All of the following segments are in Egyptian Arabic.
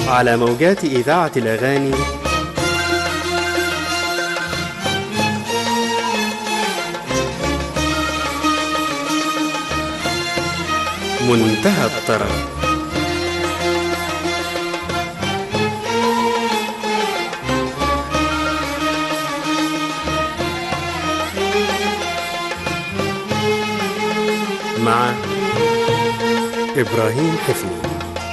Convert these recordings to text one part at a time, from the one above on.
على موجات إذاعة الأغاني منتهى الطرب مع إبراهيم حفني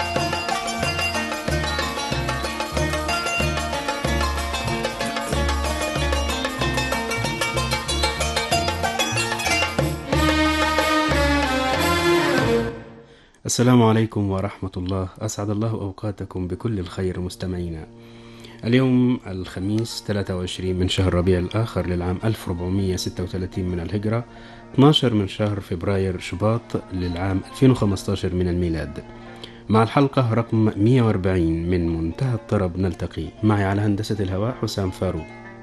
السلام عليكم ورحمة الله أسعد الله أوقاتكم بكل الخير مستمعينا اليوم الخميس 23 من شهر ربيع الآخر للعام 1436 من الهجرة 12 من شهر فبراير شباط للعام 2015 من الميلاد مع الحلقة رقم 140 من منتهى الطرب نلتقي معي على هندسة الهواء حسام فاروق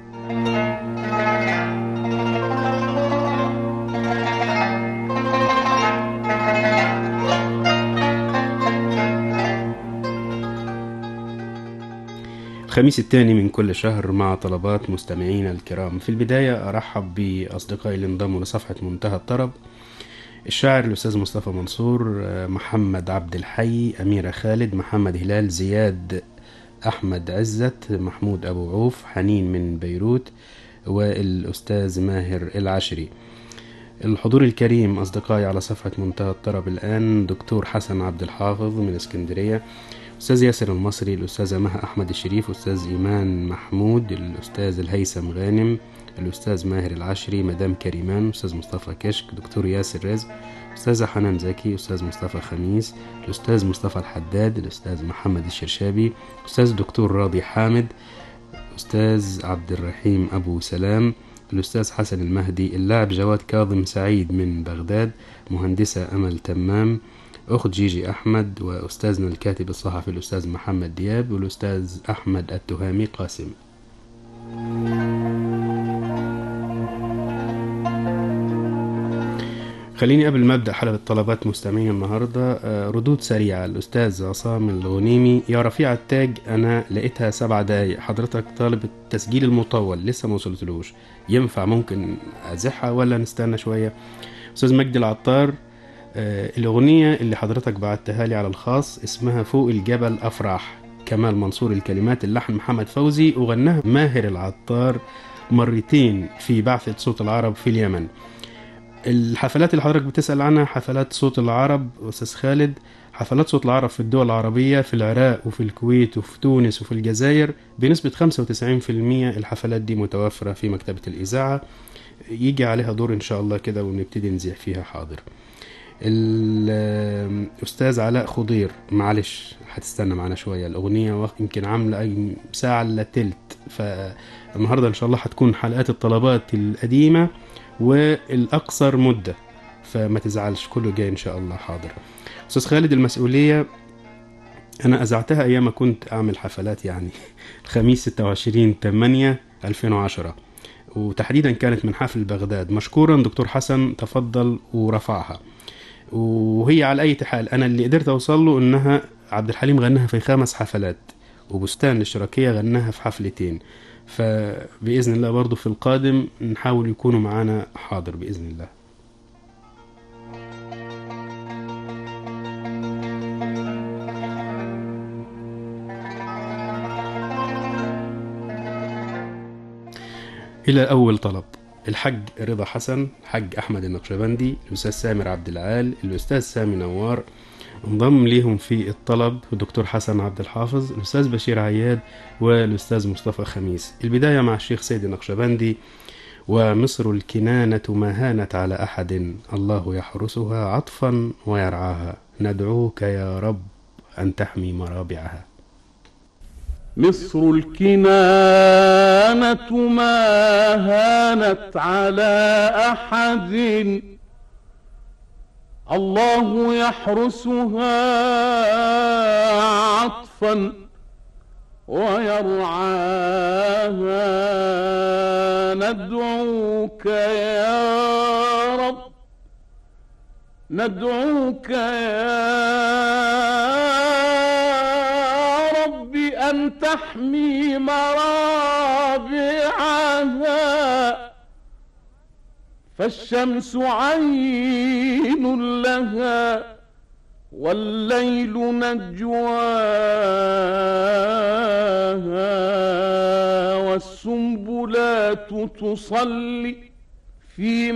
الخميس الثاني من كل شهر مع طلبات مستمعينا الكرام في البداية أرحب بأصدقائي اللي انضموا لصفحة منتهى الطرب الشاعر الأستاذ مصطفى منصور محمد عبد الحي أميرة خالد محمد هلال زياد أحمد عزت محمود أبو عوف حنين من بيروت والأستاذ ماهر العشري الحضور الكريم أصدقائي على صفحة منتهى الطرب الآن دكتور حسن عبد الحافظ من اسكندرية أستاذ ياسر المصري الأستاذة مها أحمد الشريف أستاذ إيمان محمود الأستاذ الهيثم غانم الأستاذ ماهر العشري مدام كريمان أستاذ مصطفى كشك دكتور ياسر رزق أستاذة حنان زكي أستاذ مصطفى خميس الأستاذ مصطفى الحداد الأستاذ محمد الشرشابي أستاذ دكتور راضي حامد أستاذ عبد الرحيم أبو سلام الأستاذ حسن المهدي اللاعب جواد كاظم سعيد من بغداد مهندسة أمل تمام أخت جيجي أحمد وأستاذنا الكاتب الصحفي الأستاذ محمد دياب والأستاذ أحمد التهامي قاسم خليني قبل ما ابدا حلقه طلبات مستمعين النهارده ردود سريعه الاستاذ عصام الغنيمي يا رفيع التاج انا لقيتها سبع دقايق حضرتك طالب التسجيل المطول لسه ما وصلتلوش ينفع ممكن ازحها ولا نستنى شويه استاذ مجدي العطار الأغنية اللي حضرتك بعتها لي على الخاص اسمها فوق الجبل أفراح كمال منصور الكلمات اللحن محمد فوزي وغناها ماهر العطار مرتين في بعثة صوت العرب في اليمن الحفلات اللي حضرتك بتسأل عنها حفلات صوت العرب أستاذ خالد حفلات صوت العرب في الدول العربية في العراق وفي الكويت وفي تونس وفي الجزائر بنسبة 95% الحفلات دي متوفرة في مكتبة الإذاعة يجي عليها دور إن شاء الله كده ونبتدي نذيع فيها حاضر الاستاذ علاء خضير معلش هتستنى معانا شويه الاغنيه يمكن عامله اي ساعه الا تلت فالنهارده ان شاء الله هتكون حلقات الطلبات القديمه والاقصر مده فما تزعلش كله جاي ان شاء الله حاضر استاذ خالد المسؤوليه انا اذعتها ايام ما كنت اعمل حفلات يعني الخميس 26 8 2010 وتحديدا كانت من حفل بغداد مشكورا دكتور حسن تفضل ورفعها وهي على اي حال انا اللي قدرت اوصل له انها عبد الحليم غناها في خمس حفلات وبستان الاشتراكيه غناها في حفلتين فباذن الله برضو في القادم نحاول يكونوا معانا حاضر باذن الله الى اول طلب الحج رضا حسن حج احمد النقشبندي الاستاذ سامر عبد العال الاستاذ سامي نوار انضم ليهم في الطلب الدكتور حسن عبد الحافظ الاستاذ بشير عياد والاستاذ مصطفى خميس البدايه مع الشيخ سيد النقشبندي ومصر الكنانة ما هانت على أحد الله يحرسها عطفا ويرعاها ندعوك يا رب أن تحمي مرابعها مصر الكنانة ما هانت على أحد الله يحرسها عطفا ويرعاها ندعوك يا رب ندعوك يا رب تحمي مرابعها فالشمس عين لها والليل نجواها والسنبلات تصلي في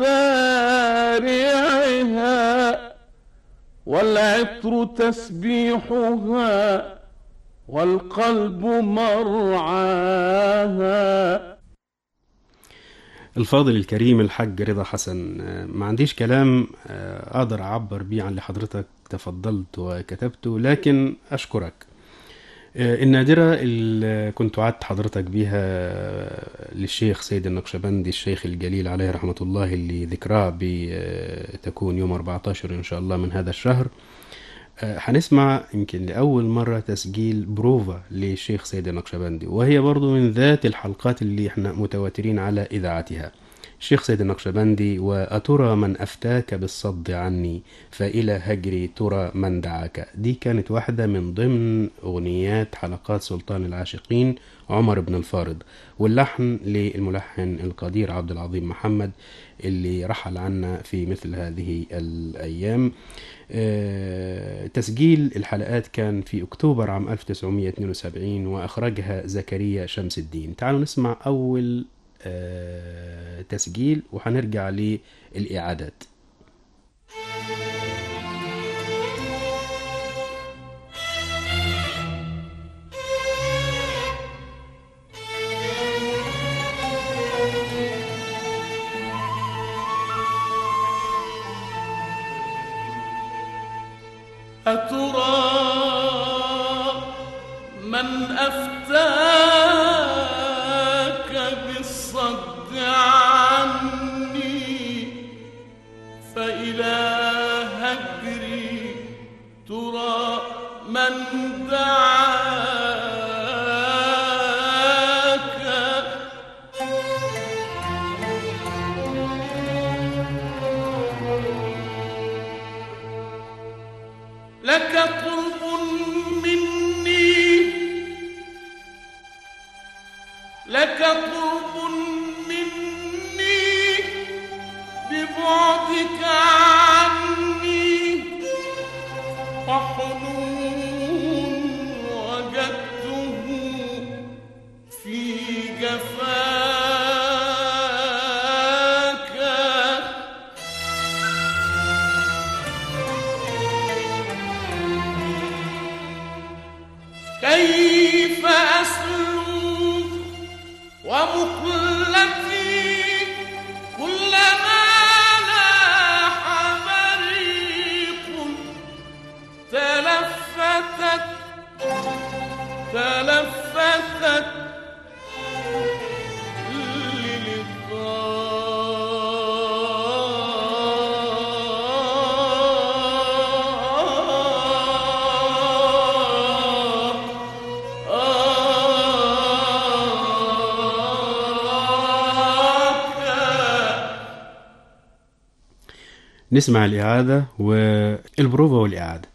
مزارعها والعطر تسبيحها والقلب مرعاها الفاضل الكريم الحاج رضا حسن آه، ما عنديش كلام آه، اقدر اعبر بيه عن اللي حضرتك تفضلت وكتبته لكن اشكرك آه، النادرة اللي كنت وعدت حضرتك بيها للشيخ سيد النقشبندي الشيخ الجليل عليه رحمة الله اللي ذكراه بتكون يوم 14 إن شاء الله من هذا الشهر آه، هنسمع يمكن لأول مرة تسجيل بروفا للشيخ سيد النقشبندي وهي برضو من ذات الحلقات اللي احنا متواترين على إذاعتها الشيخ سيد النقشبندي وأترى من أفتاك بالصد عني فإلى هجري ترى من دعاك دي كانت واحدة من ضمن أغنيات حلقات سلطان العاشقين عمر بن الفارض واللحن للملحن القدير عبد العظيم محمد اللي رحل عنا في مثل هذه الأيام آه، تسجيل الحلقات كان في أكتوبر عام 1972 وأخرجها زكريا شمس الدين تعالوا نسمع أول آه، تسجيل وهنرجع للإعادات أترى من أفتاك بالصد عني فإلى هجري ترى من دعاك لك قرب مني لك قرب مني ببعدك عني وحنون وجدته في جفاك كيف أسلو ومقلتي كلما لاح بريق تلفتت تلفتت للقاء نسمع الإعادة والبروفا والإعادة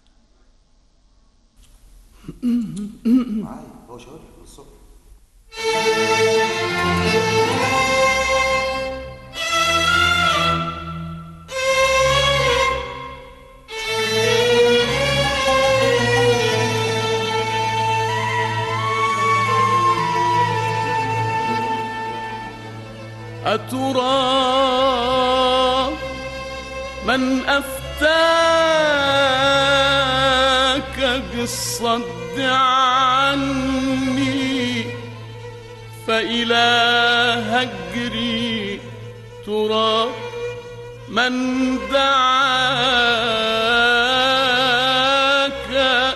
أترى من أفتاك بالصد عني فإلى هجري ترى من دعاك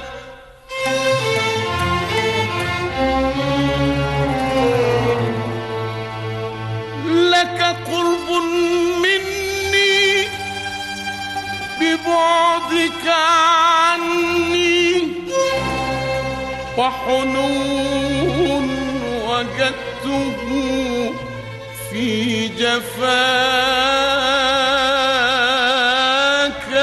لك قرب مني ببعدك عني وحنون وجدته في جفاك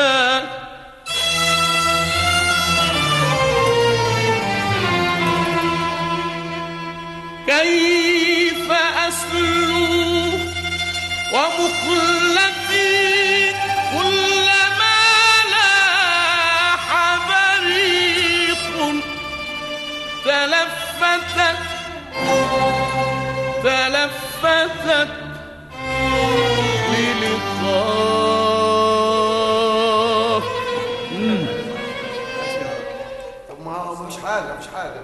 طب ما هو مش حاجة مش حاجة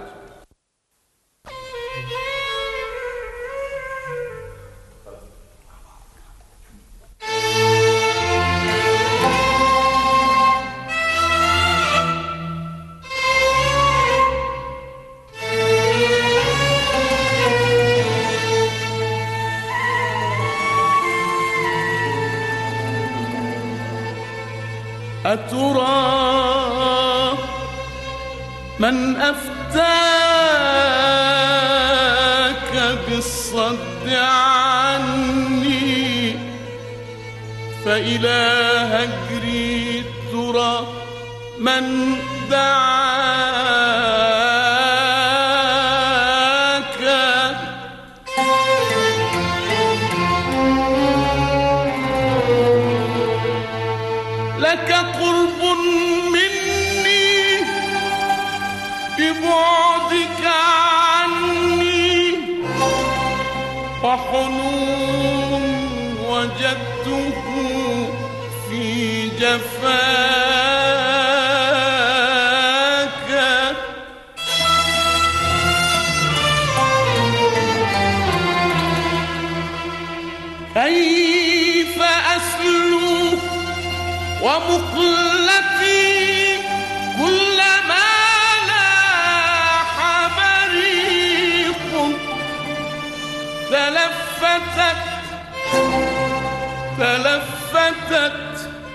أترى من أفتاك بالصد عني فإلى هجري ترى من دعاك لك قرب مني ببعدك عني وحنون وجدته في جفاك كيف أسلو ومقلتي كلما لاح بريق تلفتت تلفتت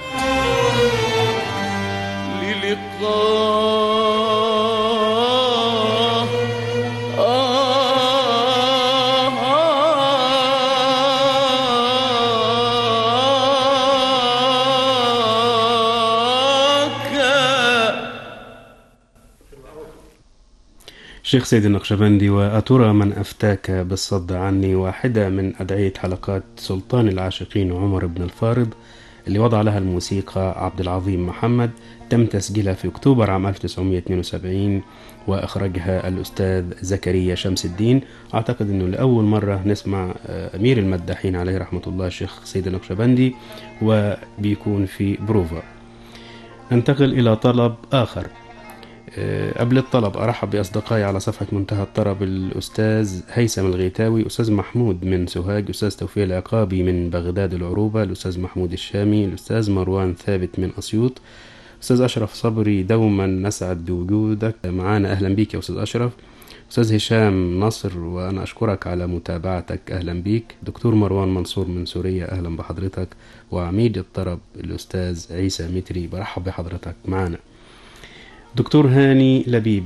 للقاء الشيخ سيد النقشبندي وأترى من أفتاك بالصد عني واحدة من أدعية حلقات سلطان العاشقين عمر بن الفارض اللي وضع لها الموسيقى عبد العظيم محمد تم تسجيلها في أكتوبر عام 1972 وإخرجها الأستاذ زكريا شمس الدين أعتقد أنه لأول مرة نسمع آه، أمير المداحين عليه رحمة الله الشيخ سيد النقشبندي وبيكون في بروفا ننتقل إلى طلب آخر أه، قبل الطلب أرحب بأصدقائي على صفحة منتهى الطرب الأستاذ هيثم الغيتاوي أستاذ محمود من سوهاج أستاذ توفيق العقابي من بغداد العروبة الأستاذ محمود الشامي الأستاذ مروان ثابت من أسيوط أستاذ أشرف صبري دوما نسعد بوجودك معانا أهلا بيك يا أستاذ أشرف أستاذ هشام نصر وأنا أشكرك على متابعتك أهلا بيك دكتور مروان منصور من سوريا أهلا بحضرتك وعميد الطرب الأستاذ عيسى متري برحب بحضرتك معانا دكتور هاني لبيب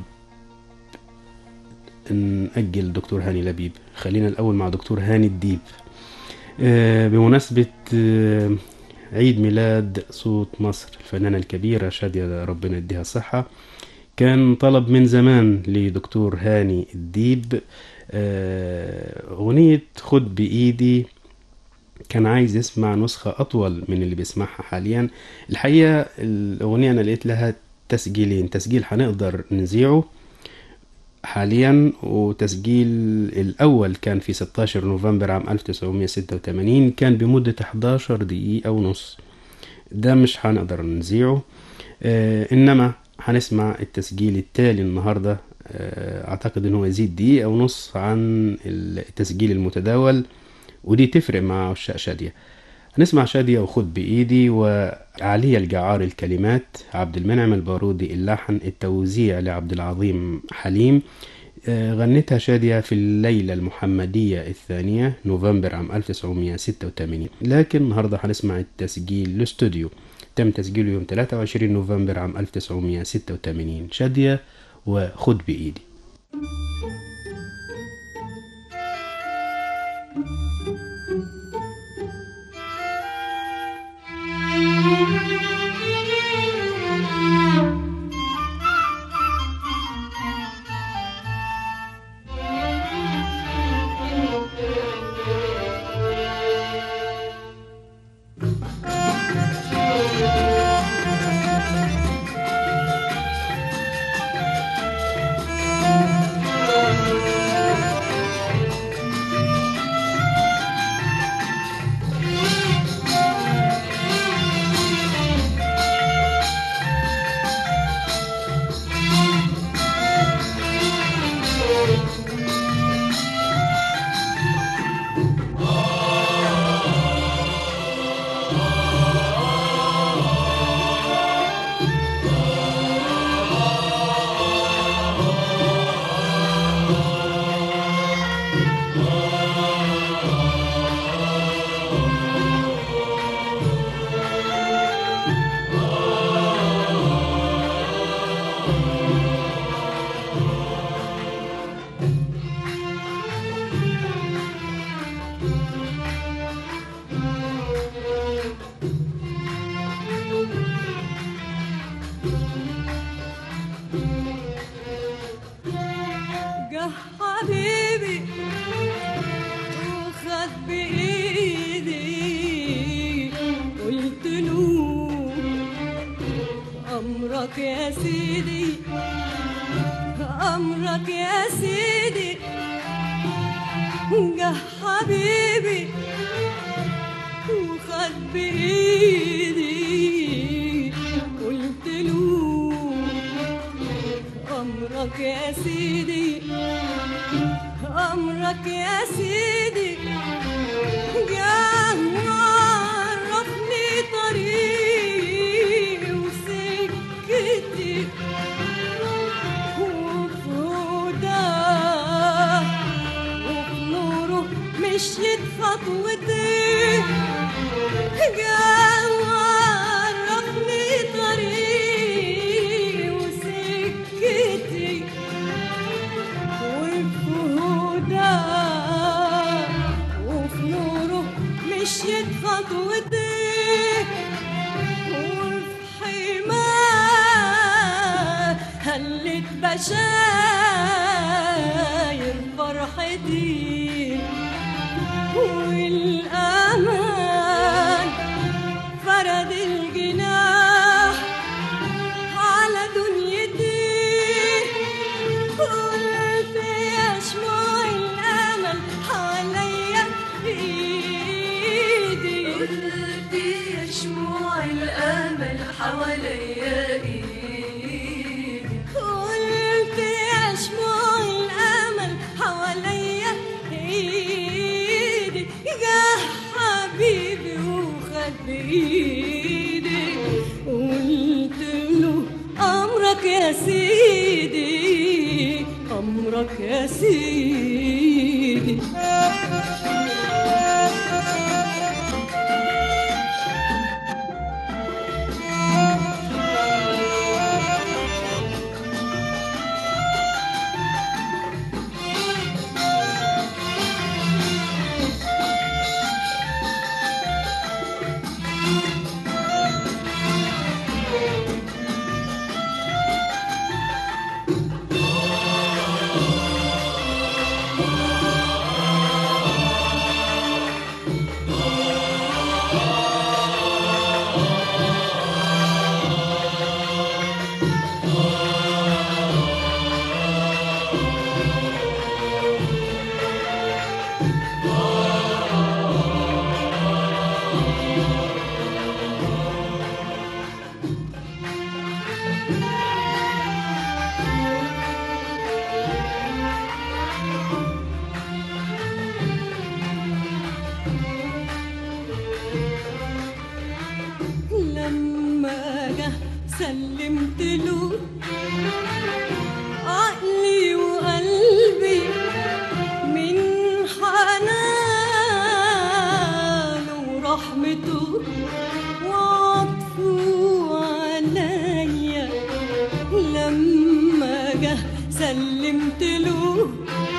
نأجل دكتور هاني لبيب خلينا الأول مع دكتور هاني الديب آه، بمناسبة آه، عيد ميلاد صوت مصر الفنانة الكبيرة شادية ربنا يديها الصحة كان طلب من زمان لدكتور هاني الديب آه، أغنية خد بإيدي كان عايز يسمع نسخة أطول من اللي بيسمعها حاليا الحقيقة الأغنية أنا لقيت لها تسجيلين تسجيل هنقدر نذيعه حاليا وتسجيل الأول كان في 16 نوفمبر عام 1986 كان بمدة 11 دقيقة ونص ده مش هنقدر نذيعه آه إنما هنسمع التسجيل التالي النهاردة آه أعتقد إن هو يزيد دقيقة ونص عن التسجيل المتداول ودي تفرق مع عشاق شادية هنسمع شادية وخد بإيدي وعلي الجعار الكلمات عبد المنعم البارودي اللحن التوزيع لعبد العظيم حليم آه، غنتها شادية في الليلة المحمدية الثانية نوفمبر عام 1986 لكن النهاردة هنسمع التسجيل الاستوديو تم تسجيله يوم 23 نوفمبر عام 1986 شادية وخد بإيدي Thank أمرك يا سيدي أمرك يا سيدي جه حبيبي وخد بإيدي قلت له أمرك يا سيدي أمرك يا سيدي جه وعرفني طريقي وسكتي وفي هداه وفي نوره مشيت خطوتي جه وعرفني طريقي وسكتي وفي هداه وفي نوره مشيت خطوتي وفي حماه هلت بشاير فرحتي والأمان فرد الجناح على دنيتي قلت يا شموع الأمل حواليا بإيدي قلت يا شموع الامل حواليا ايدي قلت يا شموع الأمل حواليا إيدي جه حبيبي وخد بإيدي قلت له أمرك يا سيدي أمرك يا سيدي لما جه سلمت له عقلي وقلبي من حنانه ورحمته وعطفه عليا لما جه سلمت له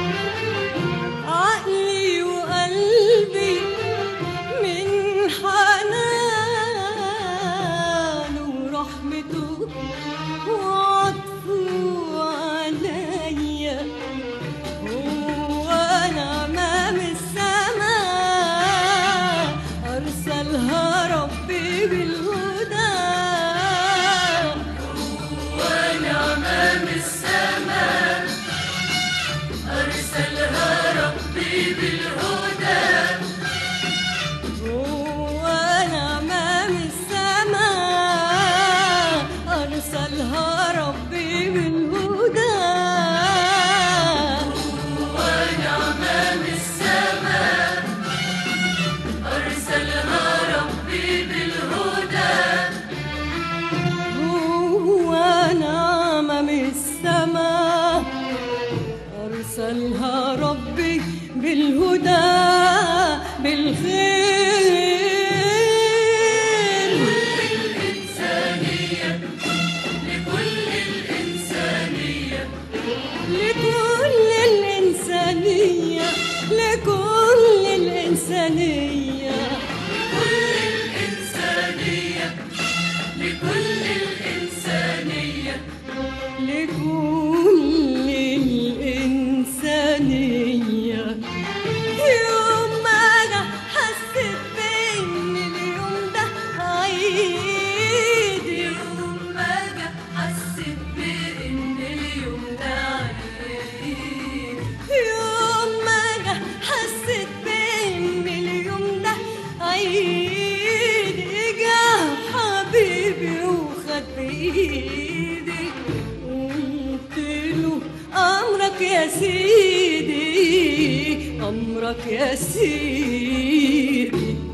عقلي وقلبي من حنانه ورحمته وعطفه عليا هو نعمة من السماء أرسلها ربي بالهدى ونعمة من السماء أرسلها ربي بالهدى هو نعمة من السماء أرسلها ربي بالهدى ونعمة من السماء أرسلها ربي بالهدى هو نعمة من السماء أرسلها ربي بالهدى بالخير الإنسانية لكل الإنسانية لكل الإنسانية لكل الإنسانية كل الإنسانية لكل الإنسانية لكل الإنسانية يوم ما أنا حسيت بإن اليوم ده عيد يوم ما جه يا سيدي أمرك يا سيدي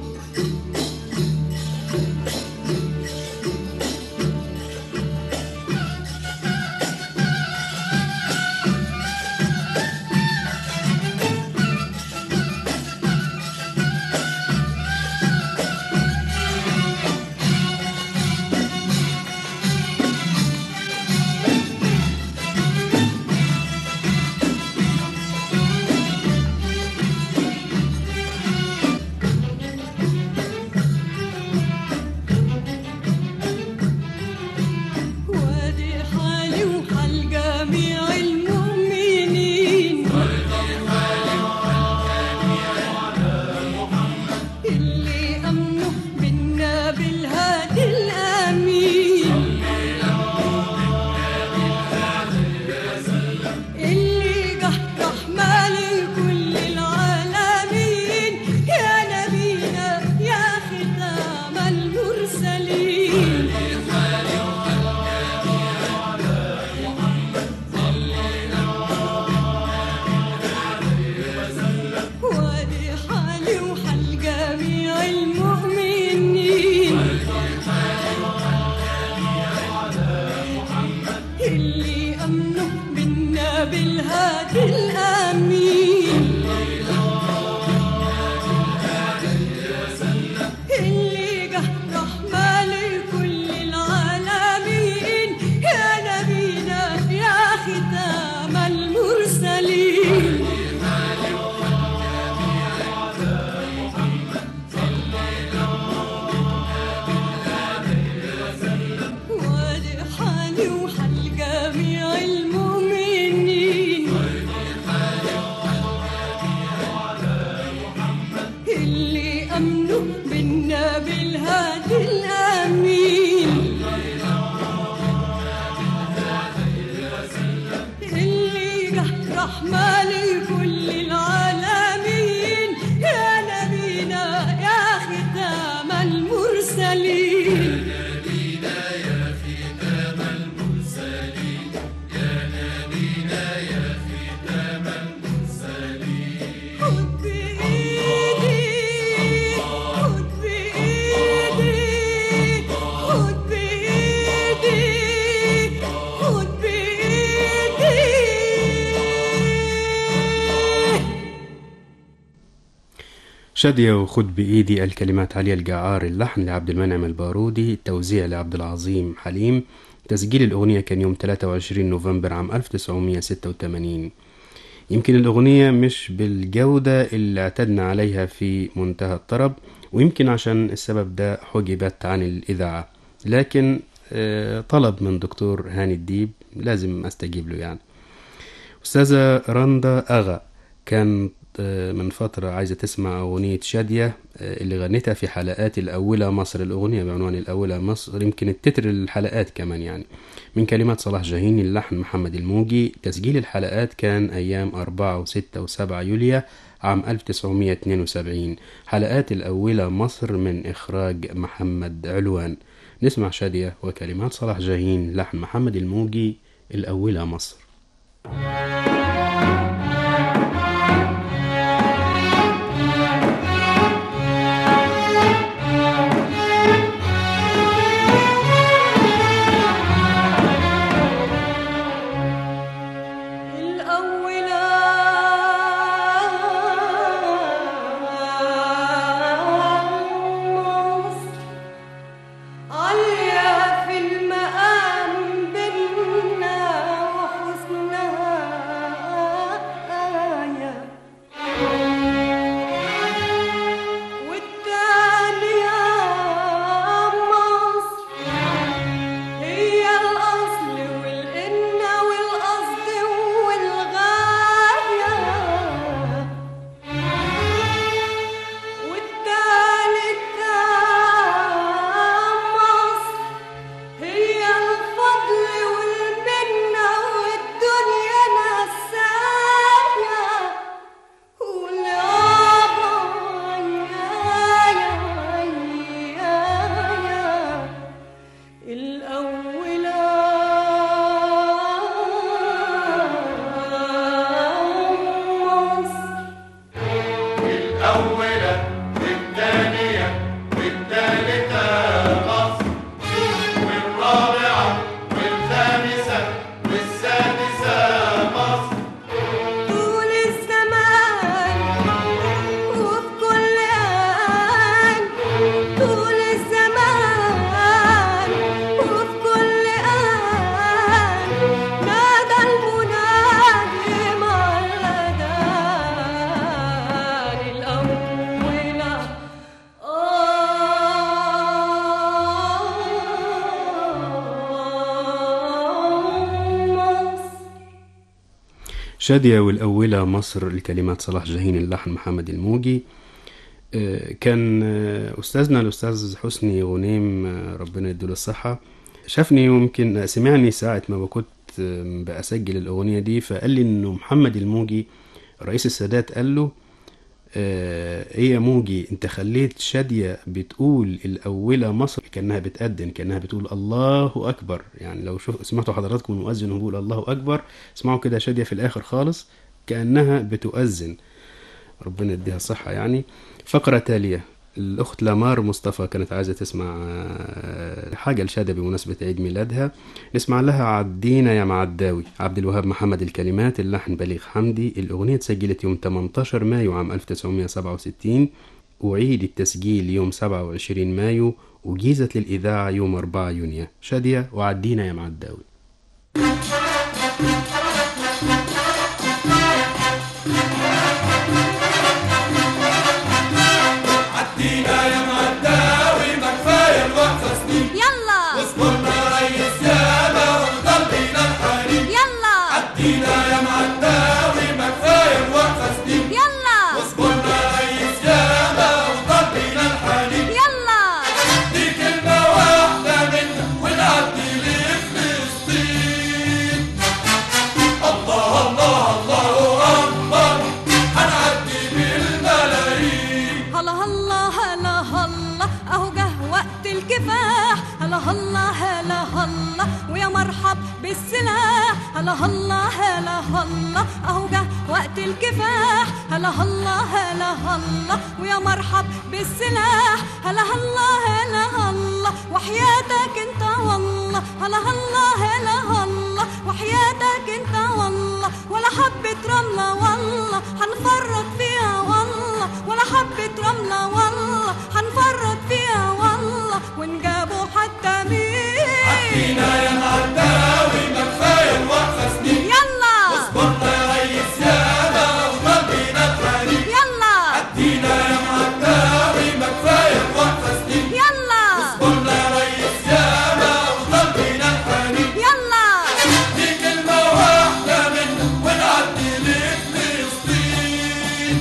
وادي حالي وحال جميع المؤمنين اللي أمنوا منا بالهادي الأمين اللي جه رحمة لكل العالمين يا نبينا يا ختام المرسلين وادي حالي وحال جميع المؤمنين اللي أمنوا منا بالهادي الأمين اللي جه رحمة لكل العالمين يا نبينا يا ختام المرسلين وادي حالي وحال جميع المؤمنين اللي أمنوا منا بالهادي الأمين اللي جه رحمة لكل العالمين يا نبينا يا ختام المرسلين خد بإيدي خد بإيدي خد بإيدي خد بإيدي شادية وخد بإيدي الكلمات علي الجعار اللحن لعبد المنعم البارودي التوزيع لعبد العظيم حليم تسجيل الأغنية كان يوم 23 نوفمبر عام 1986 يمكن الأغنية مش بالجودة اللي اعتدنا عليها في منتهى الطرب ويمكن عشان السبب ده حجبت عن الإذاعة لكن آه، طلب من دكتور هاني الديب لازم أستجيب له يعني أستاذة رندا أغا كان آه، من فترة عايزة تسمع أغنية شادية آه، اللي غنتها في حلقات الأولى مصر الأغنية بعنوان الأولى مصر يمكن التتر الحلقات كمان يعني من كلمات صلاح جاهين اللحن محمد الموجي تسجيل الحلقات كان أيام 4 و6 و7 يوليو عام 1972 حلقات الأولى مصر من إخراج محمد علوان نسمع شادية وكلمات صلاح جاهين لحن محمد الموجي الأولى مصر الأولى مصر عالية في المقام بينا وحسن شادية والأولى مصر الكلمات صلاح جاهين اللحن محمد الموجي آه، كان آه، أستاذنا الأستاذ حسني غنيم آه، ربنا يديله الصحة شافني يمكن سمعني ساعة ما كنت آه، بأسجل الأغنية دي فقال لي إنه محمد الموجي رئيس السادات قال له آه، ايه يا موجي انت خليت شادية بتقول الأولى مصر كأنها بتأذن كأنها بتقول الله أكبر يعني لو شوف سمعتوا حضراتكم المؤذن وهو بيقول الله أكبر اسمعوا كده شادية في الآخر خالص كأنها بتؤذن ربنا يديها الصحة يعني فقرة تالية الأخت لامار مصطفى كانت عايزة تسمع آه، حاجة لشادة بمناسبة عيد ميلادها نسمع لها عدينا يا معداوي عبد الوهاب محمد الكلمات اللحن بليغ حمدي الأغنية اتسجلت يوم 18 مايو عام 1967 وعيد التسجيل يوم 27 مايو وجيزت للإذاعة يوم 4 يونيو شادية وعدينا يا معداوي عدينا يا معداوي ما كفايه الوقفه سنين يلا واصبرنا ريس ياما وفضل بينا الحنين يلا عدينا يا معداوي ما كفايه الوقفه سنين يلا واصبرنا ريس ياما وفضل بينا الحنين يلا دي كلمة واحدة منا ونعدي لفلسطين الله الله الله أكبر هنعدي بالملايين هلا هلا هلا هلا اهو جه وقت الكفاح هلا هلا هلا هلا ويا مرحب بالسلاح هلا هلا هلا هلا اهو جه وقت الكفاح هلا هلا هلا هلا ويا مرحب بالسلاح هلا هلا هلا هلا وحياتك انت والله هلا هلا هلا هلا وحياتك انت والله ولا حبة رملة والله هنفرط فيها والله ولا حبة رملة والله هنفرط فيها والله ونجابوا حتى مين عدينا يا معداوي ما كفاية الوقفة سنين يلا واصبرنا يا ريس ياما وفضل بينا الحنين يلا عدينا يا معداوي ما كفاية الوقفة سنين يلا واصبرنا يا ريس ياما وفضل بينا الحنين يلا دي كلمة واحدة منا ونعدي لفلسطين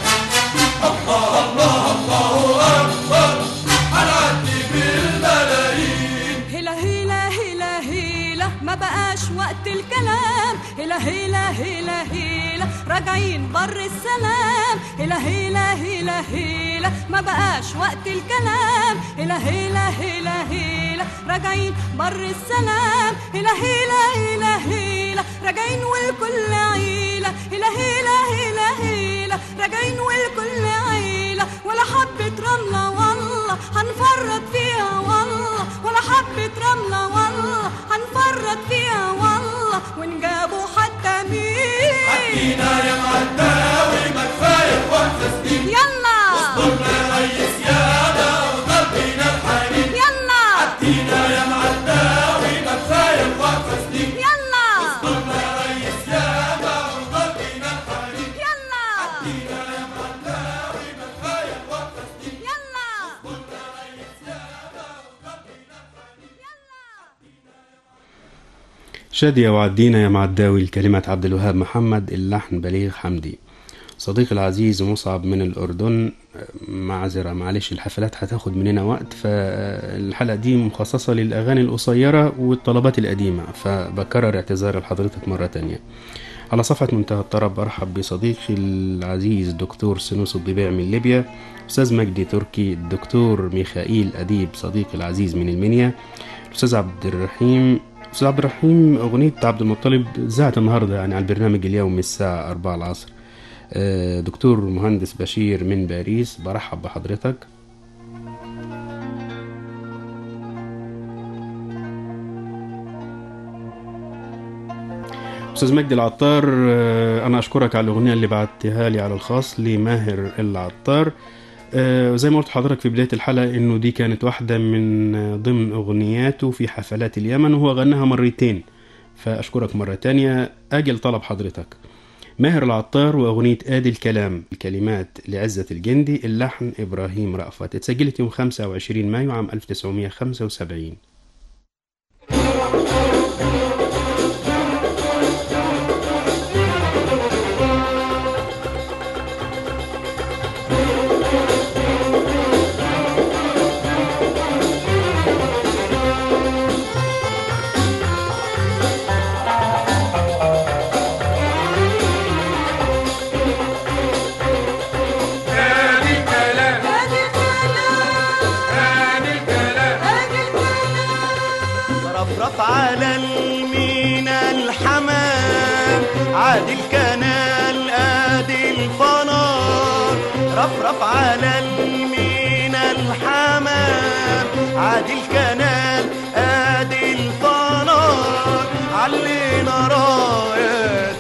الله الله الله أكبر هنعدي بالملايين هلا هلا هلا هلا ما بقاش وقت الكلام هلا هلا هلا هلا راجعين بر السلام هلا هلا هلا هلا ما بقاش وقت الكلام هلا هلا هلا هلا راجعين بر السلام هلا هلا هلا هلا راجعين والكل عيلة هلا هلا هلا هلا راجعين والكل عيلة ولا حبة رملة والله هنفرط فيها والله ولا حبة رملة والله هنفرط فيها والله ونجابوا حتى مين عدينا يا معداوي ما كفاية الوقفة سنين يلا واصبرنا يا ريس ياما وفضل بينا الحنين يلا عدينا يا معداوي ما كفاية الوقفة سنين يلا واصبرنا يا ريس ياما وفضل بينا الحنين يلا عدينا يا معداوي ما كفاية الوقفة سنين يلا واصبرنا يا ريس ياما وفضل بينا الحنين شادية وعدينا يا معداوي الكلمات عبد الوهاب محمد اللحن بليغ حمدي صديقي العزيز مصعب من الأردن معذرة معلش الحفلات هتاخد مننا وقت فالحلقة دي مخصصة للأغاني القصيرة والطلبات القديمة فبكرر اعتذار لحضرتك مرة تانية على صفحة منتهى الطرب أرحب بصديقي العزيز دكتور سنوس الضبيع من ليبيا أستاذ مجدي تركي الدكتور ميخائيل أديب صديقي العزيز من المنيا الأستاذ عبد الرحيم أستاذ عبد الرحيم أغنية عبد المطلب ذاعت النهاردة يعني على البرنامج اليومي الساعة 4 العصر آه، دكتور مهندس بشير من باريس برحب بحضرتك استاذ مجدي العطار آه، انا اشكرك على الاغنيه اللي بعتها لي على الخاص لماهر العطار آه، زي ما قلت لحضرتك في بدايه الحلقه انه دي كانت واحده من آه، ضمن اغنياته في حفلات اليمن وهو غناها مرتين فاشكرك مره تانية اجل طلب حضرتك ماهر العطار واغنيه ادي الكلام الكلمات لعزه الجندي اللحن ابراهيم رأفت اتسجلت يوم 25 مايو عام 1975 Thank عادي الكنال ادي الفنار رفرف على المينا الحمام عادي الكنال ادي الفنار علينا رايات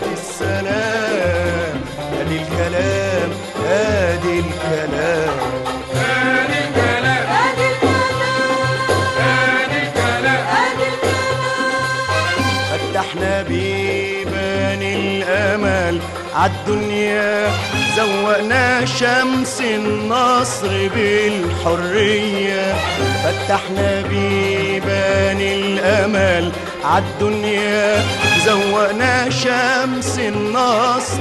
السلام ادي الكلام ادي الكلام ادي الكلام ادي الكلام ادي الكلام ادي الكلام فتحنا بيبان الامل عالدنيا زوقنا شمس النصر بالحرية فتحنا بيبان الامل عالدنيا زوقنا شمس النصر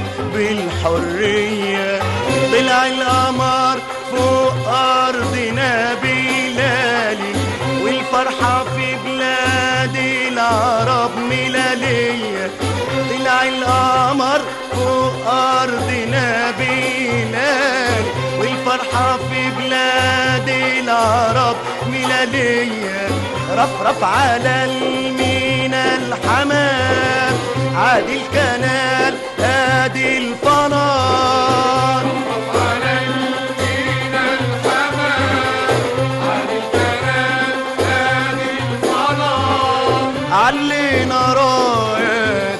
بالحرية طلع القمر فوق ارضنا بلالي والفرحة في بلاد العرب ملالية طلع القمر فوق أرضنا بلال والفرحة في بلاد العرب ملالية رفرف على المينا الحمام عادي الكنال ادي الفنار على المينا الحمام ادي الكلام ادي الفنار علينا رايات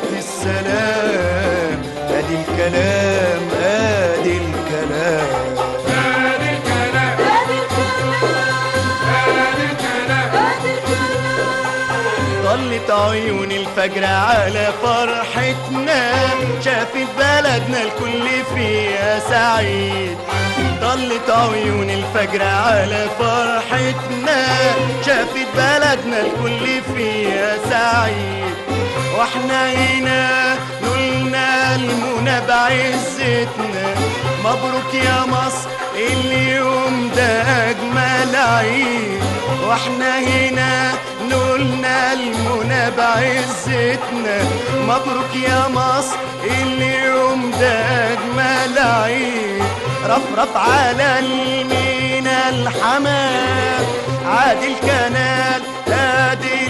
السلام ادي الكلام ادي الكلام ادي الكلام ادي الكلام ادي الكلام ادي الكلام طلت عيون الفجر على فرحتنا شافت بلدنا الكل فيها سعيد طلت عيون الفجر على فرحتنا شافت بلدنا الكل فيها سعيد واحنا هنا نلنا المنى بعزتنا مبروك يا مصر اليوم ده اجمل عيد واحنا هنا نلنا المنى بعزتنا مبروك يا مصر اليوم ده اجمل عيد رفرف على المينا الحمام عادي الكنال ادي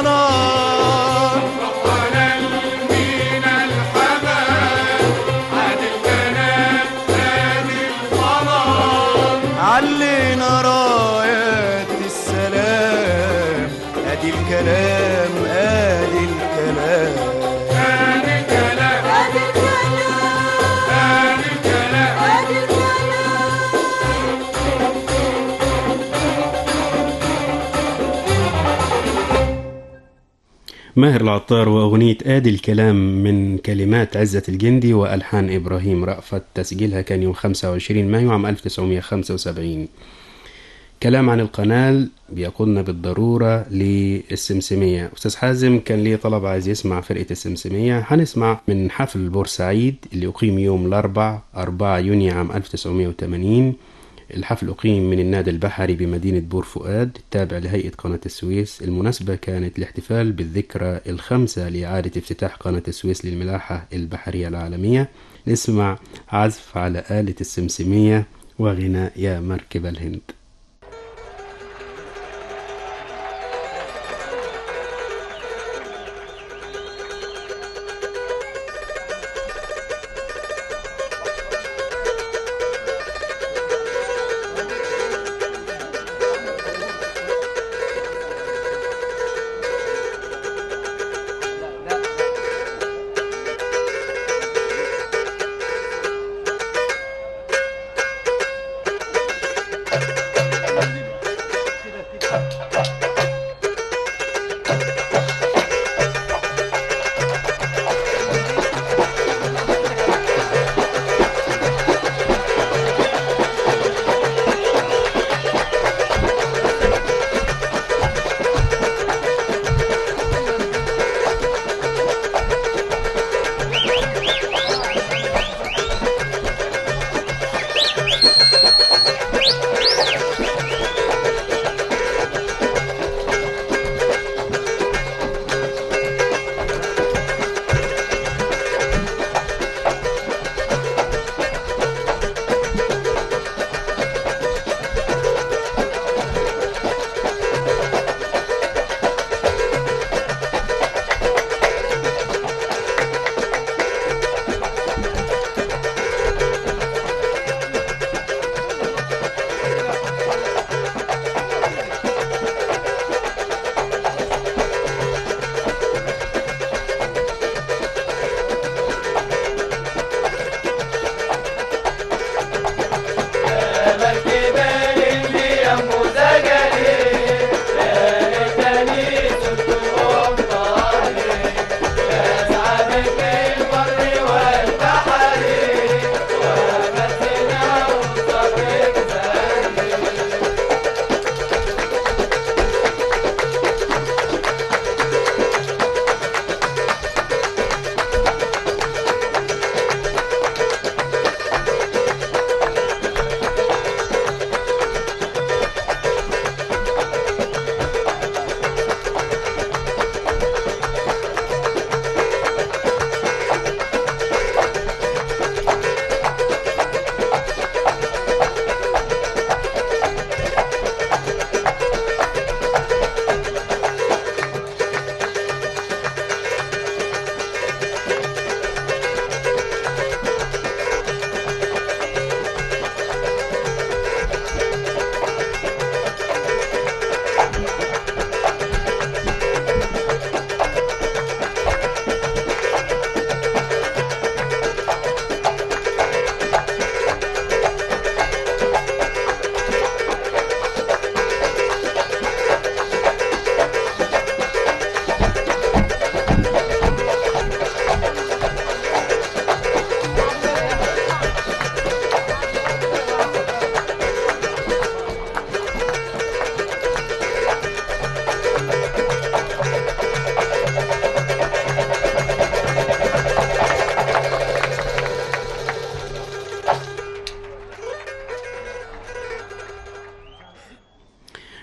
الفنار على المينا الحمام ادي الكلام ادي الفنار علينا رايات السلام ادي الكلام ادي الكلام ادي الكلام ادي الكلام ادي الكلام ادي الكلام ماهر العطار وأغنية آدي الكلام من كلمات عزة الجندي وألحان إبراهيم رأفت تسجيلها كان يوم 25 مايو عام 1975 كلام عن القنال بيقودنا بالضرورة للسمسمية أستاذ حازم كان ليه طلب عايز يسمع فرقة السمسمية هنسمع من حفل بورسعيد اللي أقيم يوم الأربع 4 يونيو عام 1980 الحفل أقيم من النادي البحري بمدينة بور فؤاد التابع لهيئة قناة السويس المناسبة كانت الاحتفال بالذكرى الخامسة لإعادة افتتاح قناة السويس للملاحة البحرية العالمية نسمع عزف على آلة السمسمية وغناء يا مركب الهند ادي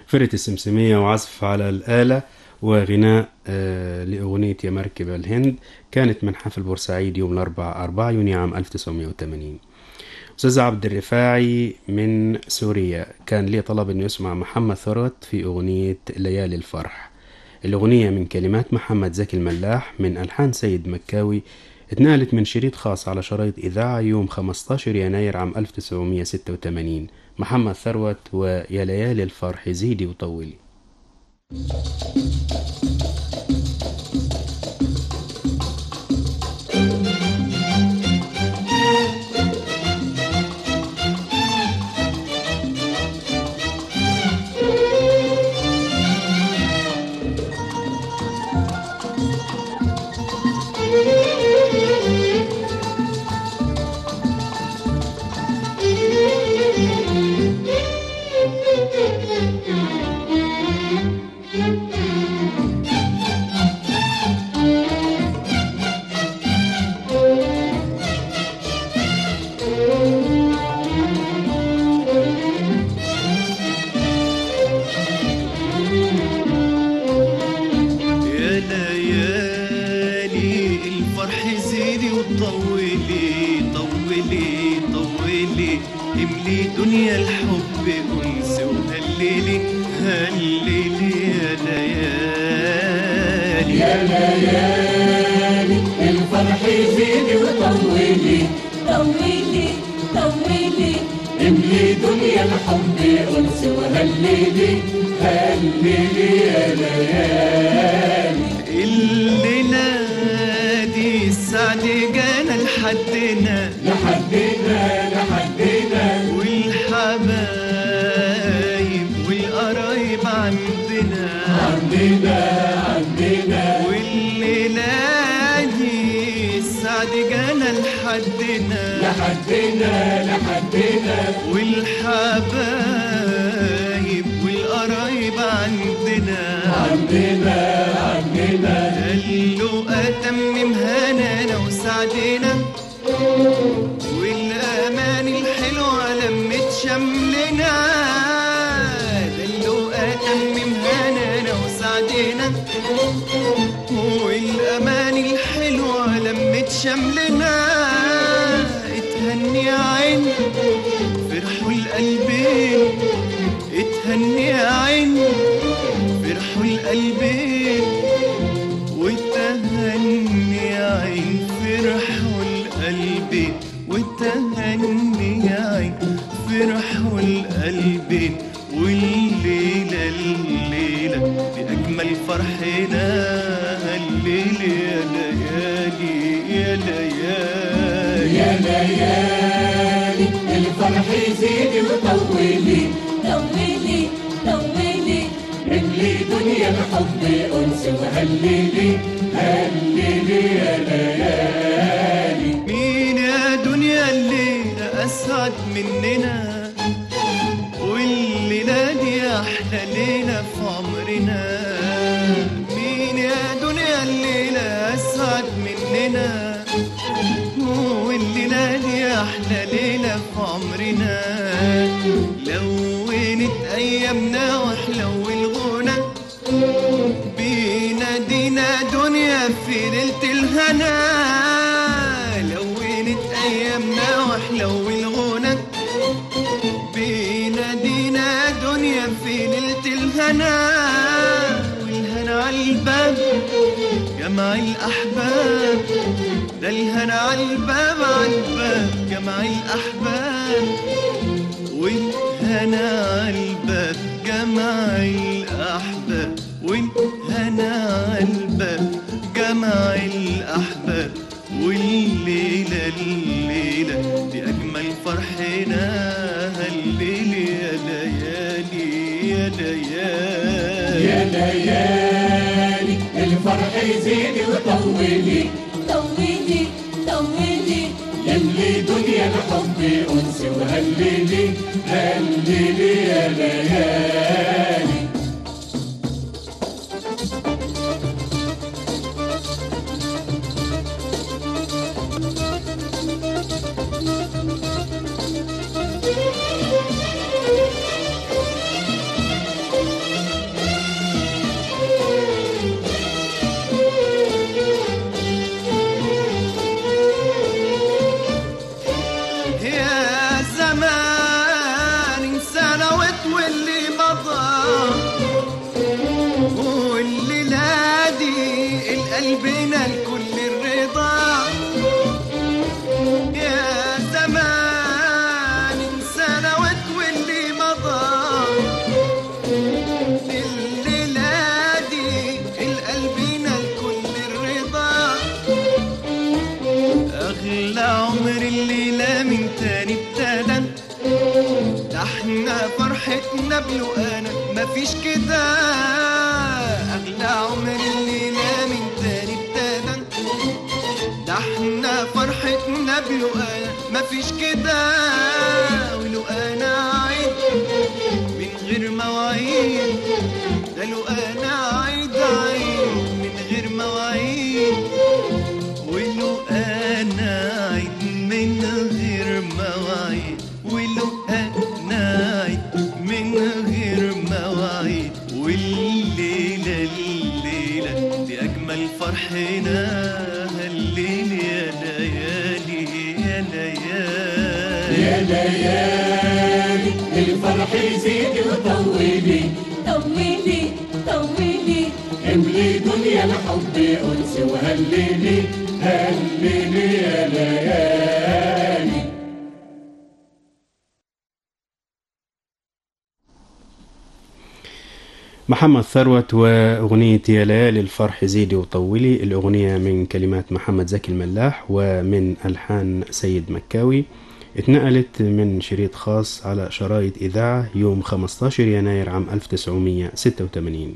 فرقة السمسمية وعزف على الآلة وغناء آه، لأغنية يا مركب الهند كانت من حفل بورسعيد يوم الأربعاء 4 يونيو عام 1980 أستاذ عبد الرفاعي من سوريا كان ليه طلب أنه يسمع محمد ثروت في أغنية ليالي الفرح الأغنية من كلمات محمد زكي الملاح من ألحان سيد مكاوي اتنقلت من شريط خاص على شرايط إذاعة يوم 15 يناير عام 1986 محمد ثروت ويا ليالي الفرح زيدي وطولي يا ليالي الفرح زيدي وطولي طولي طولي املي دنيا الحب انس وهللي هللي يا ليالي يا الفرح يزيد وطولي طولي طولي املي دنيا الحب انس وهللي هللي يا ليالي الليلة دي السعد جانا لحدنا لحدنا لحدنا والحبايب والقرايب عندنا عندنا عندنا والليلة دي السعد جانا لحدنا لحدنا لحدنا والحبايب والقرايب عندنا عندنا عندنا قالوا أتمم هنانا وسعدنا والأمان الحلوة لمت شملنا قالوا أتمم هنانا وسعدنا والأمان الحلوة لمت شملنا اتهني يا عين فرحوا القلبين اتهني يا عين فرحوا القلبين وتهني يا عين فرحوا القلبين وتهني يا عين فرحوا القلبين والليلة الليلة بأجمل فرحنا الليل يا ليالي يا ليالي يا ليالي الفرح يزيد وطولي طولي طولي املي دنيا الحب انس وهللي هللي يا ليالي مين يا دنيا الليلة أسعد مننا والليلة دي أحلى ليلة في عمرنا مين يا دنيا الليلة أسعد مننا والليلة دي أحلى ليلة في عمرنا لونت أيامنا وحلو الغنى بينادينا دنيا في ليلة الهنا لونت أيامنا وحلو الغنى بينادينا دنيا في ليلة الهنا والهنا عالباب جمع الأحباب ده الهنا عالباب عالباب جمع الأحباب والهنا عالباب جمع الأحباب والهنا عالباب جمع الأحباب والليلة الليلة دي أجمل فرحنا الليل يا ليالي يا ليالي يا ليالي الفرح يزيد وطولي طولي طولي يملي دنيا الحب انس وهللي هللي يا ليالي نبله انا مفيش كده اغلى عمر الليله من تاني ابتدى ده احنا فرحتنا بلو انا مفيش كده ولو انا عيد من غير مواعيد ده لو انا عيد عيد من غير مواعيد ولو انا عيد من غير مواعيد ولو انا عيد من غير مواعيد والليله الليله دي اجمل فرحنا الليل يا ليالي يا ليالي يا ليالي الفرح يزيد وطولي طولي طولي املي دنيا الحب انس وهللي هللي يا ليالي محمد ثروت وأغنية يا ليالي الفرح زيدي وطولي الأغنية من كلمات محمد زكي الملاح ومن ألحان سيد مكاوي اتنقلت من شريط خاص على شرايط إذاعة يوم 15 يناير عام 1986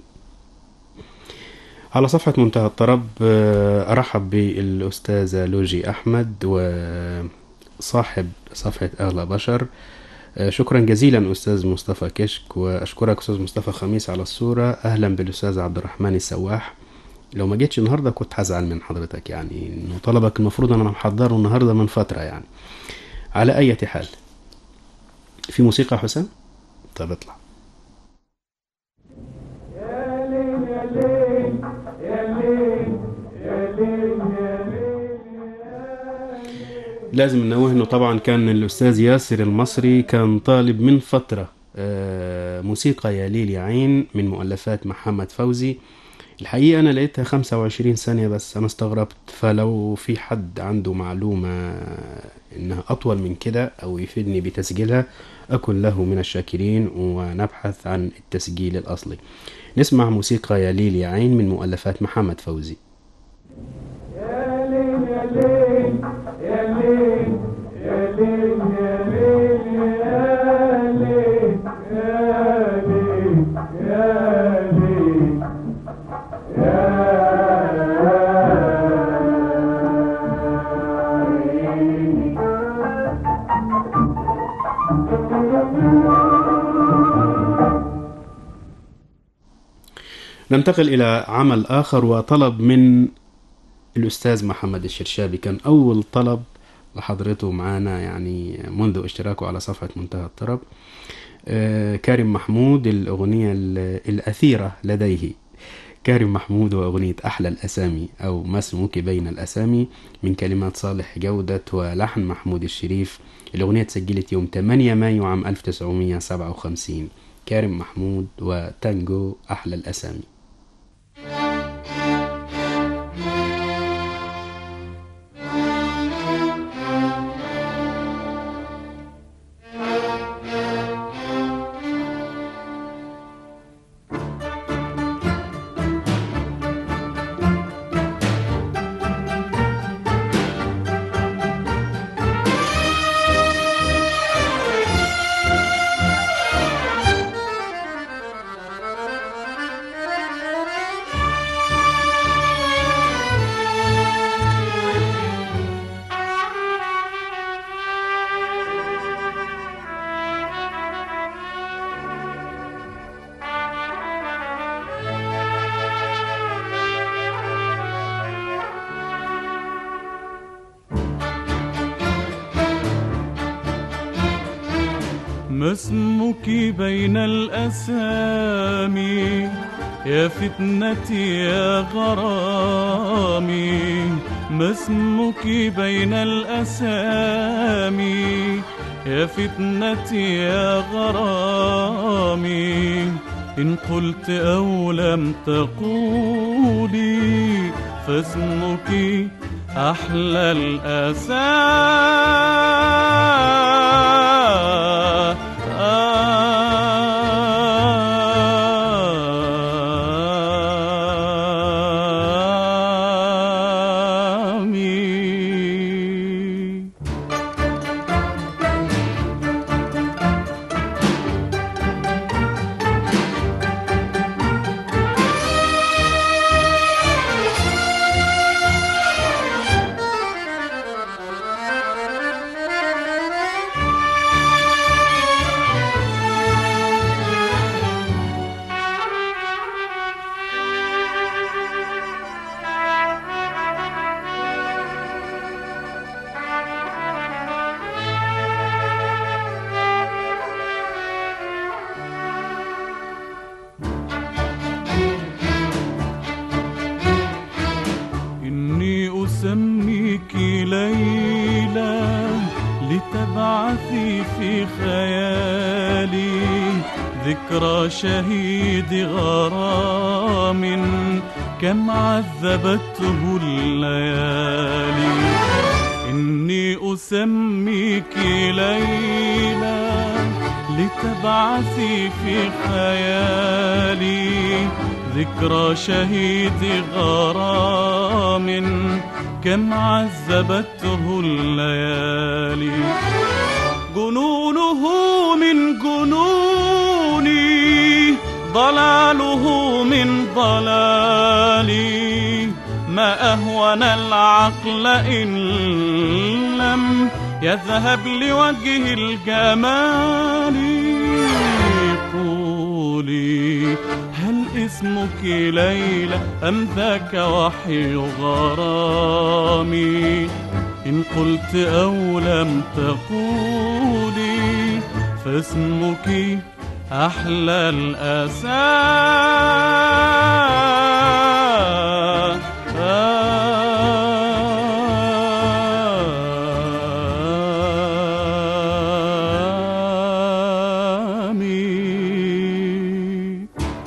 على صفحة منتهى الطرب آه، أرحب بالأستاذة لوجي أحمد وصاحب صفحة أغلى بشر آه، شكرا جزيلا أستاذ مصطفى كشك وأشكرك أستاذ مصطفى خميس على الصورة أهلا بالأستاذ عبد الرحمن السواح لو ما جيتش النهاردة كنت هزعل من حضرتك يعني إنه طلبك المفروض أنا محضره النهاردة من فترة يعني على أي حال في موسيقى يا حسام طب اطلع لازم ننوه انه طبعا كان الاستاذ ياسر المصري كان طالب من فتره آه، موسيقى يا ليل يا عين من مؤلفات محمد فوزي الحقيقه انا لقيتها 25 ثانيه بس انا استغربت فلو في حد عنده معلومه انها اطول من كده او يفيدني بتسجيلها اكن له من الشاكرين ونبحث عن التسجيل الاصلي نسمع موسيقى يا ليل يا عين من مؤلفات محمد فوزي ننتقل إلى عمل آخر وطلب من الأستاذ محمد الشرشابي كان أول طلب لحضرته معانا يعني منذ اشتراكه على صفحة منتهى الطرب آه، كارم محمود الأغنية ال- الأثيرة لديه كارم محمود وأغنية أحلى الأسامي أو ما اسمك بين الأسامي من كلمات صالح جودة ولحن محمود الشريف الأغنية تسجلت يوم 8 مايو عام 1957 كارم محمود وتانجو أحلى الأسامي ما اسمك بين الأسامي يا فتنتي يا غرامي ما اسمك بين الأسامي يا فتنتي يا غرامي إن قلت أو لم تقولي فاسمك أحلى الأسامي أسميك ليلى لتبعثي في خيالي ذكرى شهيد غرام كم عذبته الليالي إني أسميك ليلى لتبعثي في خيالي ذكرى شهيد غرام كم عذبته الليالي جنونه من جنوني ضلاله من ضلالي ما أهون العقل إن لم يذهب لوجه الجمال قولي هل اسمك ليلى أم ذاك وحي غرامي إن قلت أو لم تقولي فاسمك أحلى الأسى آمين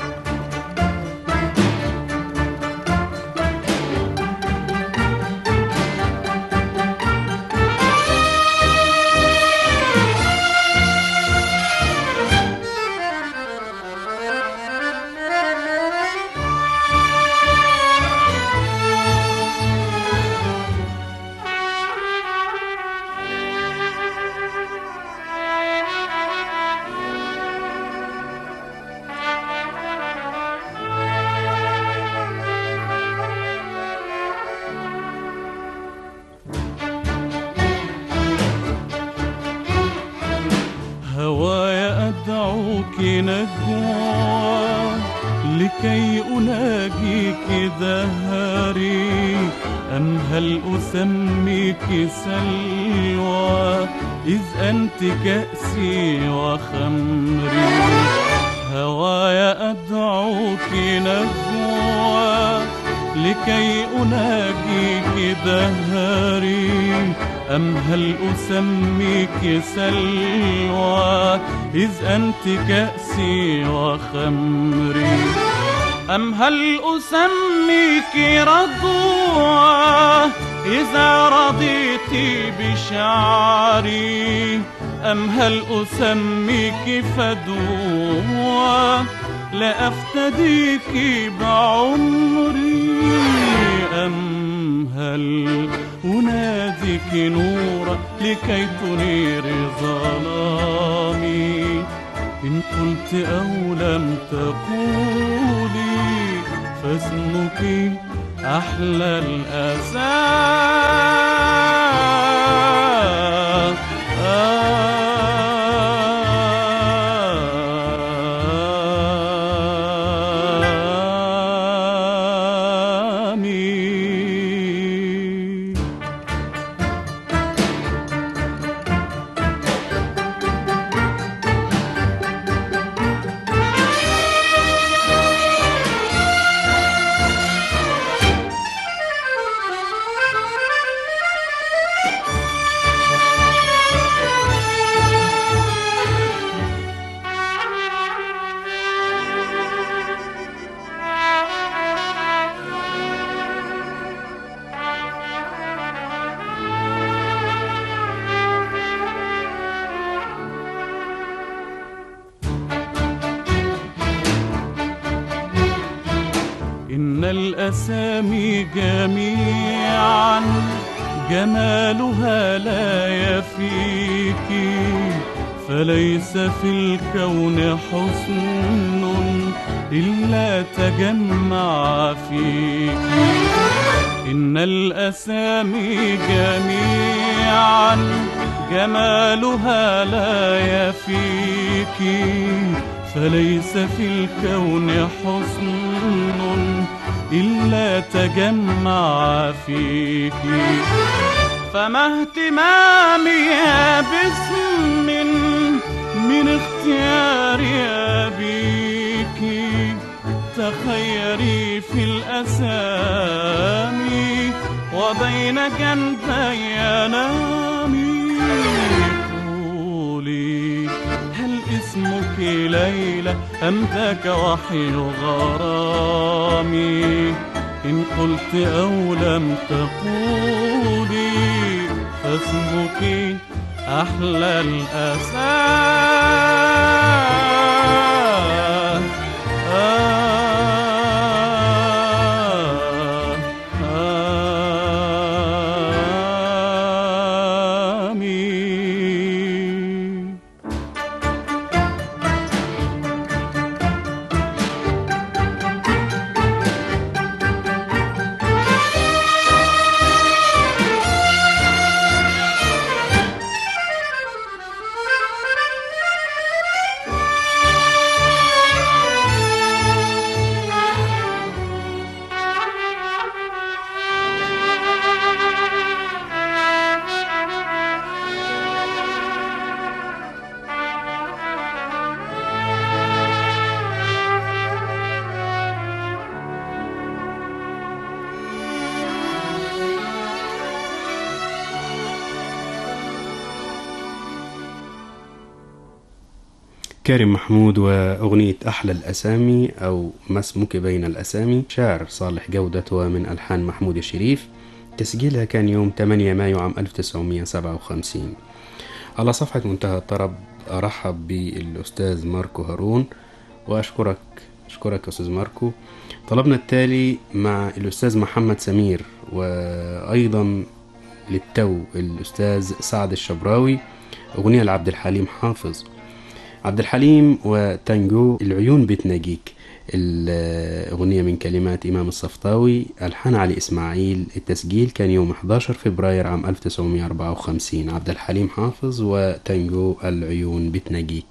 هواي أدعوك نجوى لكي أناجيك دهري أم هل أسميك سلوى إذ أنت كأسي وخمري هواي أدعوك نجوى لكي أناجيك دهري أم هل أسميك سلوى إذ أنت كأسي وخمري أم هل أسميك رضوى إذا رضيت بشعري أم هل أسميك فدوى لأفتديك بعمري أم هل أناديك نورا لكي تنيري ظلامي إن قلت أو لم تقولي فاسمك أحلى الأسى آمين إن الأسامي جميعا جمالها لا يفيك فليس في الكون حسن إلا تجمع فيك إن الأسامي جميعا جمالها لا يفيك فليس في الكون حسن إلا تجمع فيك فما اهتمامي باسم من اختيار أبيك تخيري في الأسامي وبين جنبي نامي قولي هل اسمك ليلى أم ذاك وحي غرامي إن قلت أو لم تقولي فاسمك أحلى الأسى آمين كريم محمود وأغنية أحلى الأسامي أو ما اسمك بين الأسامي شعر صالح جودة ومن ألحان محمود الشريف تسجيلها كان يوم 8 مايو عام 1957 على صفحة منتهى الطرب أرحب بالأستاذ ماركو هارون وأشكرك أشكرك أستاذ ماركو طلبنا التالي مع الأستاذ محمد سمير وأيضا للتو الأستاذ سعد الشبراوي أغنية لعبد الحليم حافظ عبد الحليم وتانجو العيون بتناجيك الأغنية من كلمات إمام الصفطاوي ألحان علي إسماعيل التسجيل كان يوم 11 فبراير عام 1954 عبد الحليم حافظ وتانجو العيون بتناجيك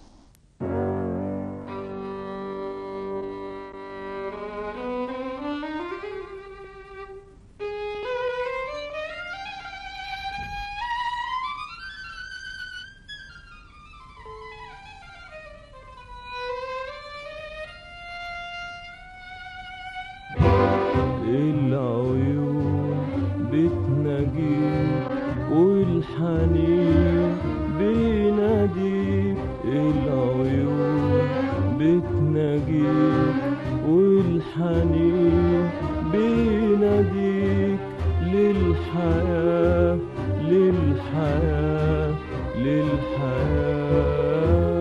العيون بتناجيك والحنين بيناديك العيون بتناجيك والحنين بيناديك للحياة للحياة للحياة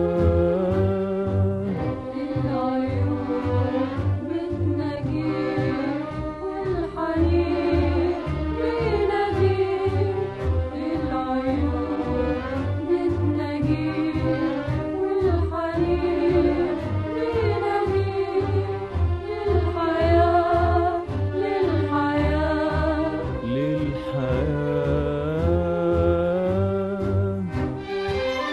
للحياة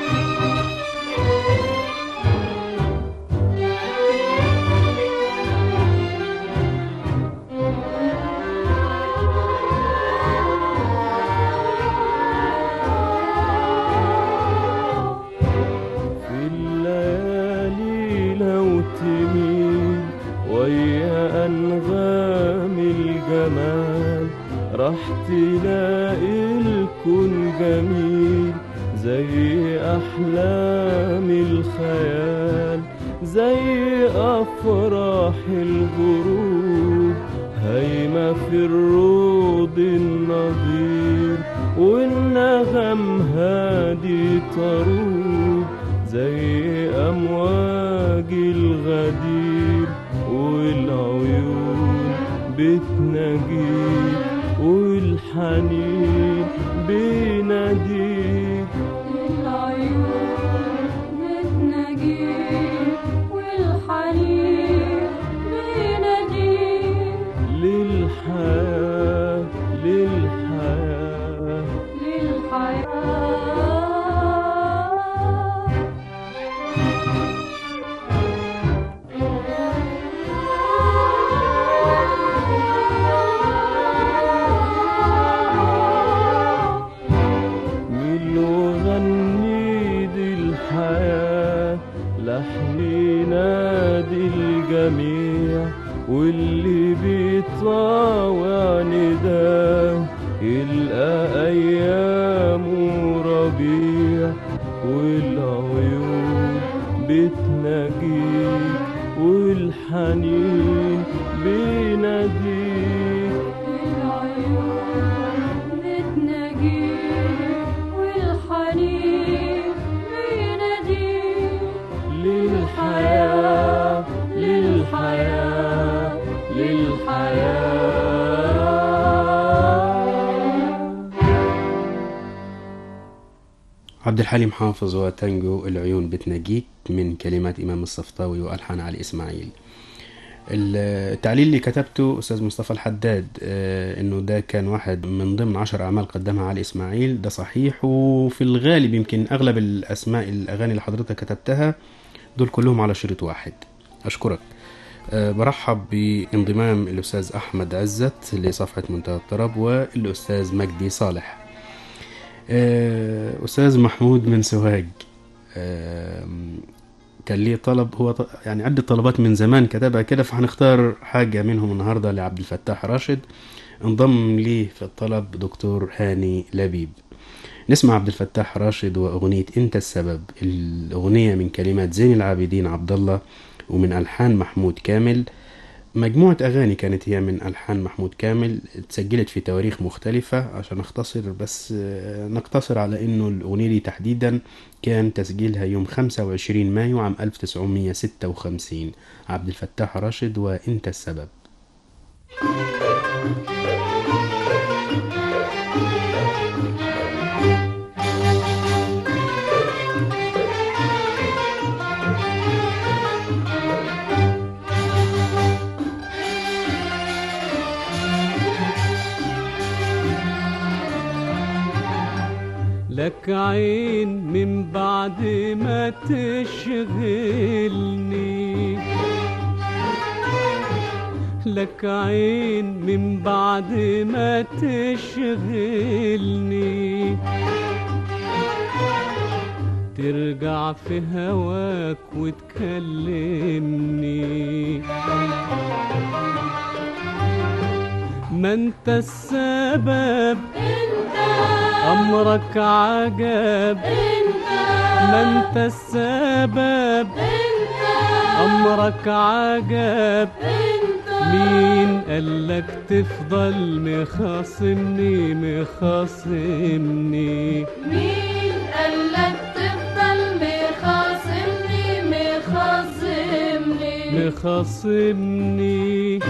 في الليالي لو تميل ويا أنغام الجمال راح تلاقي الكون جميل زي أحلام الخيال زي أفراح الغروب هايمة في الروض النظير والنغم هادي طروب زي أمواج الغدير والعيون بتناجيك والحنين بيناديك للحياة للحياة من بتناجيك والحنين بيناديك العيون بتناجيك والحنين بيناديك للحياة للحياة للحياة عبد الحليم حافظ وتانجو العيون بتناجيك من كلمات إمام الصفطاوي وألحان علي إسماعيل التعليل اللي كتبته أستاذ مصطفى الحداد آه، إنه ده كان واحد من ضمن عشر أعمال قدمها علي إسماعيل ده صحيح وفي الغالب يمكن أغلب الأسماء الأغاني اللي حضرتك كتبتها دول كلهم على شريط واحد أشكرك آه، برحب بانضمام الأستاذ أحمد عزت لصفحة منتهى الطرب والأستاذ مجدي صالح آه، أستاذ محمود من سوهاج آم، كان ليه طلب هو ط- يعني عدة طلبات من زمان كتبها كده فهنختار حاجة منهم النهاردة لعبد الفتاح راشد انضم لي في الطلب دكتور هاني لبيب نسمع عبد الفتاح راشد وأغنية أنت السبب الأغنية من كلمات زين العابدين عبد الله ومن ألحان محمود كامل مجموعة أغاني كانت هي من ألحان محمود كامل اتسجلت في تواريخ مختلفة عشان أختصر بس آه، نقتصر على إنه الأغنية دي تحديدا كان تسجيلها يوم 25 مايو عام 1956 عبد الفتاح راشد وأنت السبب لك عين من بعد ما تشغلني لك عين من بعد ما تشغلني ترجع في هواك وتكلمني ما انت السبب أمرك عجب ما انت السبب أمرك عجب مين قالك تفضل مخاصمني مخاصمني مين قالك تفضل مخاصمني مخاصمني مخاصمني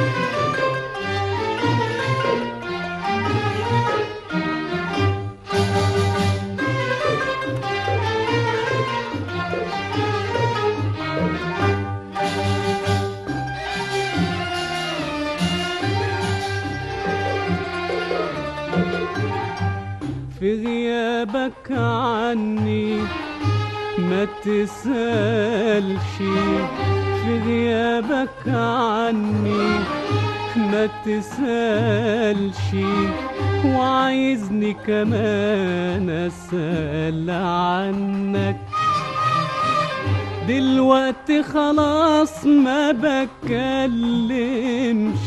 في غيابك عني ما تسألش في غيابك عني ما تسألش وعايزني كمان أسأل عنك دلوقتي خلاص ما بكلمش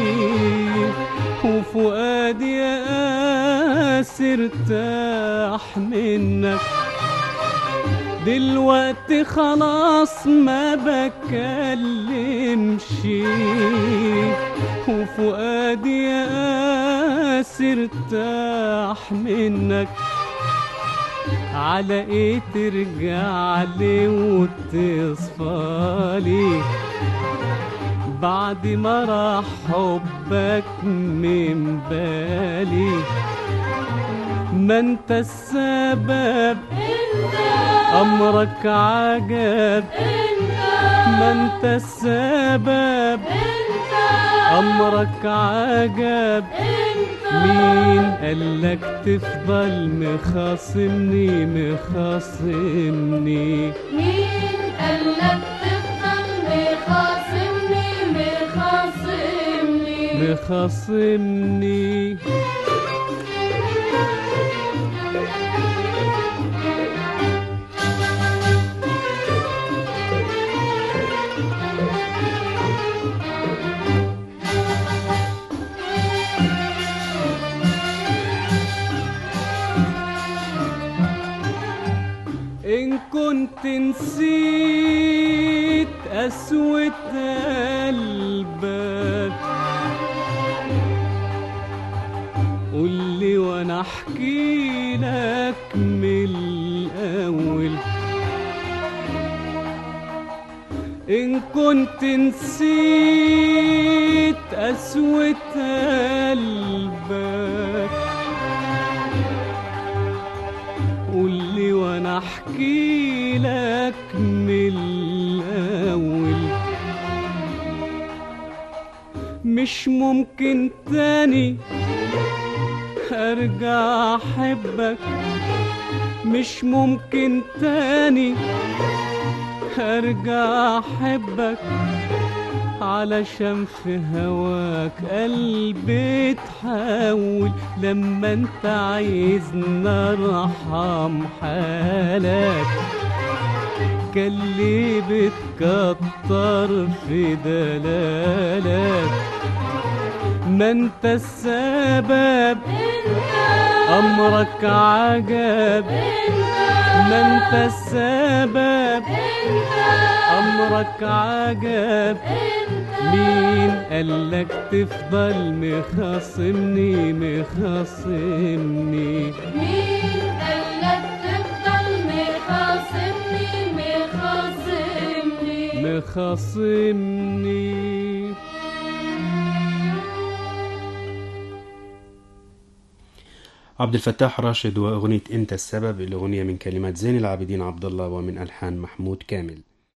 وفؤادي قاس ارتاح منك دلوقتي خلاص ما بكلمش وفؤادي قاس ارتاح منك على ايه ترجع لي وتصفالي بعد ما راح حبك من بالي ما انت السبب امرك عجب ما انت السبب امرك عجب مين قالك تفضل مخاصمني مخاصمني مين قالك تفضل مخاصمني مخاصمني مخاصمني إن إن كنت نسيت قسوة قلبك قولي وأنا أحكي لك من الأول إن كنت نسيت قسوة قلبك قولي وانا احكي لك من الاول مش ممكن تاني ارجع احبك مش ممكن تاني ارجع احبك علشان في هواك قلبي اتحول لما انت عايزني ارحم حالك كان ليه بتكتر في دلالك ما انت السبب امرك عجب ما انت السبب امرك عجب مين قالك تفضل مخاصمني مخاصمني مين قالك تفضل مخاصمني مخاصمني مخاصمني عبد الفتاح راشد وأغنية أنت السبب الأغنية من كلمات زين العابدين عبد الله ومن ألحان محمود كامل